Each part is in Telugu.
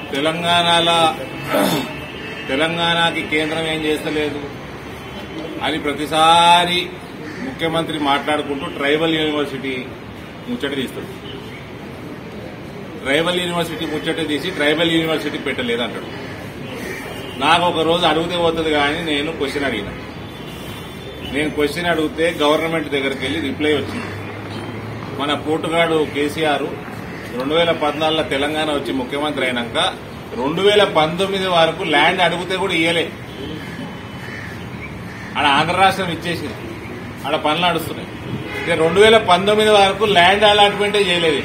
తెలంగాణలో తెలంగాణకి కేంద్రం ఏం చేస్తలేదు అని ప్రతిసారి ముఖ్యమంత్రి మాట్లాడుకుంటూ ట్రైబల్ యూనివర్సిటీ ముచ్చట తీస్తాడు ట్రైబల్ యూనివర్సిటీ ముచ్చట తీసి ట్రైబల్ యూనివర్సిటీ పెట్టలేదు అంటాడు నాకు ఒక రోజు అడిగితే పోతుంది కానీ నేను క్వశ్చన్ అడిగిన నేను క్వశ్చన్ అడిగితే గవర్నమెంట్ దగ్గరికి వెళ్ళి రిప్లై వచ్చింది మన పోటుగాడు కేసీఆర్ రెండు వేల పద్నాలుగులో తెలంగాణ వచ్చి ముఖ్యమంత్రి అయినాక రెండు వేల పంతొమ్మిది వరకు ల్యాండ్ అడిగితే కూడా ఇయ్యలే ఆడ ఆంధ్ర రాష్ట్రం ఇచ్చేసింది ఆడ పనులు నడుస్తున్నాయి ఇక రెండు వేల పంతొమ్మిది వరకు ల్యాండ్ అలాట్మెంటే చేయలేదు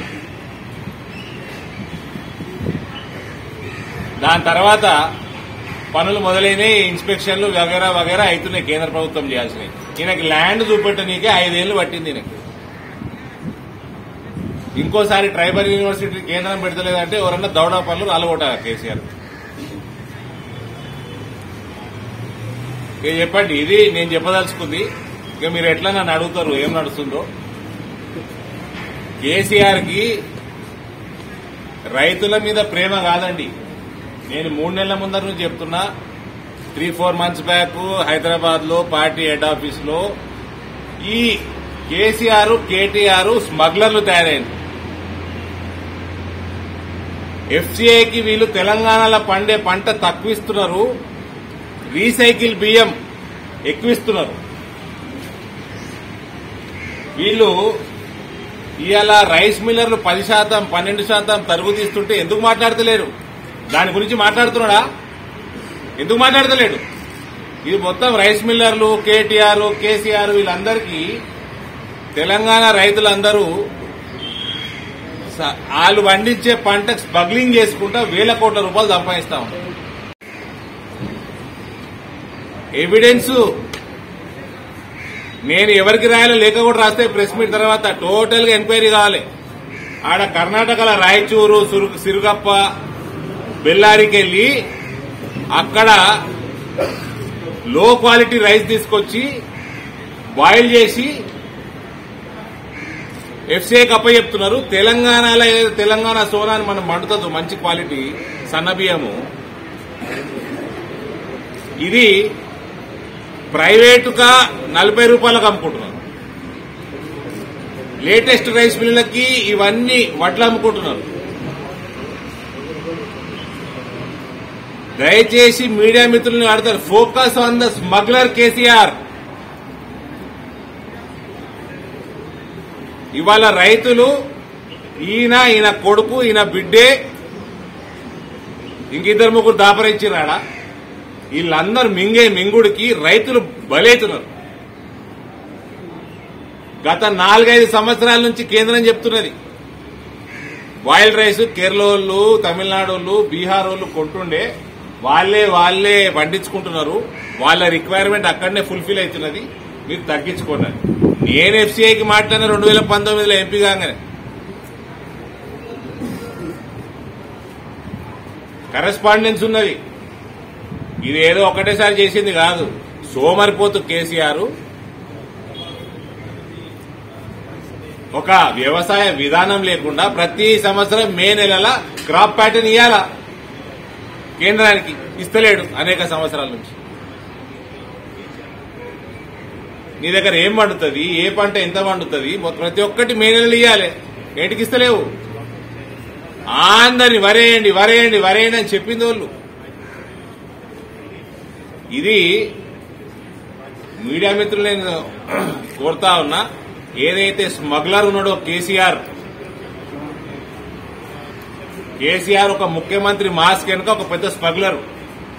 దాని తర్వాత పనులు మొదలైనవి ఇన్స్పెక్షన్లు వగేరా వగేరా అవుతున్నాయి కేంద్ర ప్రభుత్వం చేయాల్సినవి ఈయనకి ల్యాండ్ చూపెట్టనీకే ఐదేళ్లు పట్టింది ఈయనకి ఇంకోసారి ట్రైబల్ యూనివర్సిటీ కేంద్రం పెడతలేదంటే ఎవరన్నా దౌడా పనులు రాలగొట్టారు కేసీఆర్ ఇక చెప్పండి ఇది నేను చెప్పదలుచుకుంది ఇక మీరు ఎట్లా నన్ను అడుగుతారు ఏం నడుస్తుందో కేసీఆర్ కి రైతుల మీద ప్రేమ కాదండి నేను మూడు నెలల ముందర నుంచి చెప్తున్నా three four months back Hyderabad లో పార్టీ హెడ్ ఆఫీస్ లో ఈ కేసీఆర్ కేటీఆర్ స్మగ్లర్లు తయారైంది ఎఫ్సీఐకి వీళ్ళు తెలంగాణలో పండే పంట తక్కువిస్తున్నారు రీసైకిల్ బియ్యం ఎక్కువిస్తున్నారు వీళ్ళు ఇవాళ రైస్ మిల్లర్లు పది శాతం పన్నెండు శాతం తరుగు తీస్తుంటే ఎందుకు మాట్లాడతలేరు దాని గురించి మాట్లాడుతున్నాడా ఎందుకు మాట్లాడతలేడు ఇది మొత్తం రైస్ మిల్లర్లు కేటీఆర్ కేసీఆర్ వీళ్ళందరికీ తెలంగాణ రైతులందరూ స- వాళ్ళు పండించే పంట స్మగ్లింగ్ చేసుకుంటా వేల కోట్ల రూపాయలు సంపాదిస్తా ఉన్నారు ఎవిడెన్స్ నేను ఎవరికి రాయాలో లేఖ కూడా రాస్తే ప్రెస్ మీట్ తర్వాత టోటల్ గా ఎంక్వైరీ కావాలి ఆడ కర్ణాటకలో రాయచూరు సురు- సిరుగప్ప బెల్లారికి వెళ్లి అక్కడ లో క్వాలిటీ రైస్ తీసుకొచ్చి బాయిల్ చేసి ఎఫ్సీఐకి అప్ప చెప్తున్నారు తెలంగాణలో ఏదో తెలంగాణ సోనాని మనం మండుతుంది మంచి క్వాలిటీ సన్న బియ్యము ఇది ప్రైవేటుగా నలభై రూపాయలకు అమ్ముకుంటున్నారు లేటెస్ట్ రైస్ మిల్లులకి ఇవన్నీ వడ్లు అమ్ముకుంటున్నారు దయచేసి మీడియా మిత్రులను అడతారు focus on the smuggler KCR ఇవాళ రైతులు ఈయన ఈయన కొడుకు ఈయన బిడ్డే ఇంకిద్దరు ముగ్గురు దాపరించిరాడా వీళ్ళందరూ మింగే మింగుడికి రైతులు బలైతున్నారు గత నాలుగైదు సంవత్సరాల నుంచి కేంద్రం చెప్తున్నది బాయిల్డ్ రైస్ కేరళ వాళ్ళు తమిళనాడు వాళ్ళు బీహార్ వాళ్ళు కొంటుండే వాళ్ళే వాళ్ళే పండించుకుంటున్నారు వాళ్ళ రిక్వైర్మెంట్ అక్కడనే ఫుల్ఫిల్ అవుతున్నది మీరు తగ్గించుకోండి నేను ఎఫ్సీఐకి మాట్లాడిన రెండు వేల పంతొమ్మిదిలో ఎంపీ కాగానే కరెస్పాండెన్స్ ఉన్నది ఇది ఏదో ఒకటేసారి చేసింది కాదు సోమరిపోతు కేసీఆర్ ఒక వ్యవసాయ విధానం లేకుండా ప్రతి సంవత్సరం మే నెలల క్రాప్ ప్యాటర్న్ ఇవ్వాలా కేంద్రానికి ఇస్తలేడు అనేక సంవత్సరాల నుంచి నీ దగ్గర ఏం పండుతుంది ఏ పంట ఎంత పండుతుంది మొత్తం ప్రతి ఒక్కటి మే నెలలు ఇవ్వాలి ఏంటికి ఇస్తలేవు అందరిని వరేయండి వరేయండి వరేయండి అని చెప్పింది వాళ్ళు ఇది మీడియా మిత్రులు నేను కోరుతా ఉన్నా ఏదైతే స్మగ్లర్ ఉన్నాడో కేసీఆర్ కేసీఆర్ ఒక ముఖ్యమంత్రి మాస్క్ వెనుక ఒక పెద్ద స్మగ్లర్